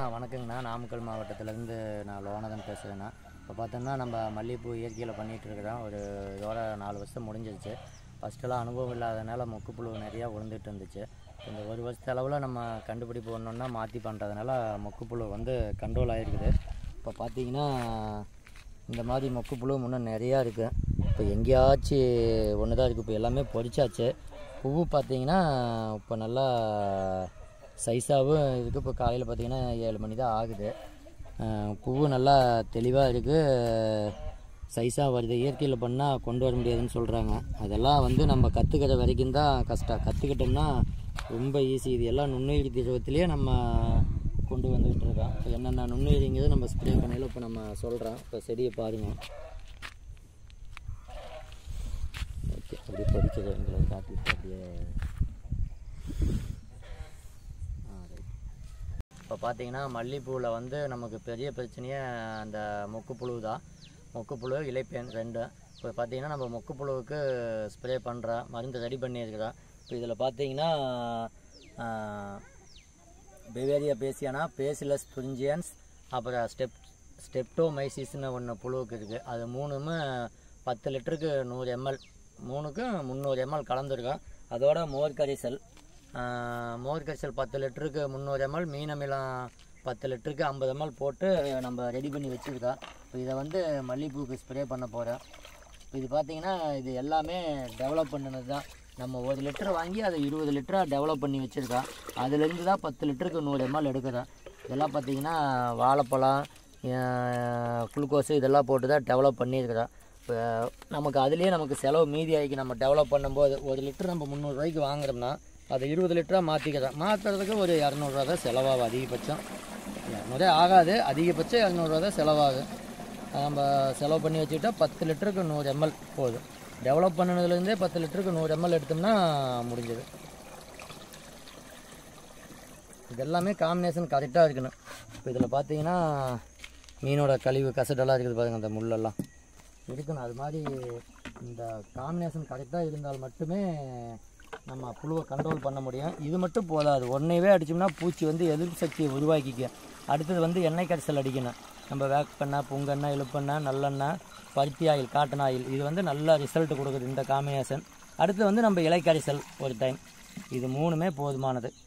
வணக்கங்கண்ணா நாமக்கல் மாவட்டத்திலேருந்து நான் லோனதன் பேசுகிறேண்ணா இப்போ பார்த்தோம்னா நம்ம மல்லிகைப்பூ இயற்கையில் பண்ணிகிட்டு இருக்கிறோம் ஒரு இதோட நாலு வருஷம் முடிஞ்சிருச்சு ஃபஸ்ட்டெல்லாம் அனுபவம் இல்லாதனால மொக்குப்புழு நிறையா விழுந்துட்டு இருந்துச்சு இந்த ஒரு வருஷத்து அளவில் நம்ம கண்டுபிடிப்பு ஒன்றுன்னா மாற்றி பண்ணுறதுனால மொக்குப்புழு வந்து கண்ட்ரோல் ஆகிருக்குது இப்போ பார்த்தீங்கன்னா இந்த மாதிரி மொக்குப்புழு முன்னே நிறையா இருக்குது இப்போ எங்கேயாச்சும் ஒன்று தான் இருக்குது இப்போ எல்லாமே பொறிச்சாச்சு பூவு பார்த்தீங்கன்னா இப்போ நல்லா சைஸாகவும் இருக்குது இப்போ காலையில் பார்த்தீங்கன்னா ஏழு மணி தான் ஆகுது அஹ் பூவு நல்லா தெளிவாக இருக்குது சைஸாக வருது இயற்கையில் பண்ணால் கொண்டு வர முடியாதுன்னு சொல்கிறாங்க அதெல்லாம் வந்து நம்ம கற்றுக்கிற வரைக்கும் தான் கஷ்டம் கற்றுக்கிட்டோம்னா ரொம்ப ஈஸி இது எல்லாம் நுண்ணுயிரி திரவத்திலேயே நம்ம கொண்டு வந்துகிட்டு இருக்கோம் இப்போ என்னென்ன நுண்ணுயிரிங்கிறது நம்ம ஸ்ப்ரே பண்ணையில் இப்போ நம்ம சொல்கிறோம் இப்போ செடியை பாருங்கள் ஓகே அப்படியே பொறிச்சது எங்களை காட்டிட்டு அப்படியே ஆ ரைட் இப்போ பார்த்தீங்கன்னா மல்லிகைப்பூவில் வந்து நமக்கு பெரிய பிரச்சனையே அந்த மொக்குப்புழு தான் மொக்குப்புழு இலைப்பேன் ரெண்டும் இப்போ பார்த்தீங்கன்னா நம்ம மொக்குப்புழுவுக்கு ஸ்ப்ரே பண்ணுறோம் மருந்து ரெடி பண்ணியிருக்கிறோம் இப்போ இதில் பார்த்தீங்கன்னா பெவேரியா பேசியானா பேசிலஸ் புரிஞ்சியன்ஸ் அப்புறம் ஸ்டெப் ஸ்டெப்டோமைசிஸ்னு ஒன்று புழுவுக்கு இருக்குது அது மூணுமே பத்து லிட்டருக்கு நூறு எம்எல் மூணுக்கும் முந்நூறு எம்எல் கலந்துருக்கோம் அதோட மோர் கரிசல் ஆஹ் மோர் கரிசல் பத்து லிட்டருக்கு முந்நூறு எம்எல் மீனமிலம் பத்து லிட்டருக்கு ஐம்பது எம்எல் போட்டு நம்ம ரெடி பண்ணி வச்சுருக்கோம் இப்போ இதை வந்து மல்லிகைப்பூக்கு ஸ்ப்ரே பண்ண போகிறோம் இப்போ இது பார்த்தீங்கன்னா இது எல்லாமே டெவலப் பண்ணினது தான் நம்ம ஒரு லிட்டர் வாங்கி அதை இருபது லிட்டராக டெவலப் பண்ணி வச்சுருக்கோம் அதுலேருந்து தான் பத்து லிட்டருக்கு நூறு எம்எல் எடுக்கிறோம் இதெல்லாம் பார்த்தீங்கன்னா வாழைப்பழம் குளுக்கோஸு இதெல்லாம் போட்டு தான் டெவலப் பண்ணியிருக்கிறோம் இப்போ நமக்கு அதுலேயே நமக்கு செலவு மீதி ஆகி நம்ம டெவலப் பண்ணும்போது ஒரு லிட்டர் நம்ம முந்நூறுரூவாய்க்கு வாங்குறோம்னா அதை இருபது லிட்டராக மாற்றிக்கிறோம் மாற்றுறதுக்கு ஒரு இரநூறுவா தான் செலவாகும் அதிகபட்சம் இரநூறே ஆகாது அதிகபட்சம் இரநூறுவா தான் செலவாகும் நம்ம செலவு பண்ணி வச்சுக்கிட்டா பத்து லிட்டருக்கு நூறு எம்எல் போதும் டெவலப் பண்ணினதுலேருந்தே பத்து லிட்டருக்கு நூறு எம்எல் எடுத்தோம்னா முடிஞ்சது இதெல்லாமே காம்பினேஷன் கரெக்டாக இருக்கணும் இப்போ இதில் பார்த்தீங்கன்னா மீனோட கழிவு கசடெல்லாம் இருக்குது பாருங்க அந்த முள்ளெல்லாம் இருக்கணும் அது மாதிரி இந்த காம்பினேஷன் கரெக்டாக இருந்தால் மட்டுமே நம்ம புழுவை கண்ட்ரோல் பண்ண முடியும் இது மட்டும் போதாது ஒன்றையவே அடிச்சோம்னா பூச்சி வந்து எதிர்ப்பு சக்தியை உருவாக்கிக்க அடுத்தது வந்து எண்ணெய் கரைசல் அடிக்கணும் நம்ம வேப்பெண்ணெய் புங்கெண்ணெய் இழுப்பெண்ணெய் நல்லெண்ணெய் பருத்தி ஆயில் காட்டன் ஆயில் இது வந்து நல்ல ரிசல்ட் கொடுக்குது இந்த காம்பினேஷன் அடுத்து வந்து நம்ம இலை கரைசல் ஒரு டைம் இது மூணுமே போதுமானது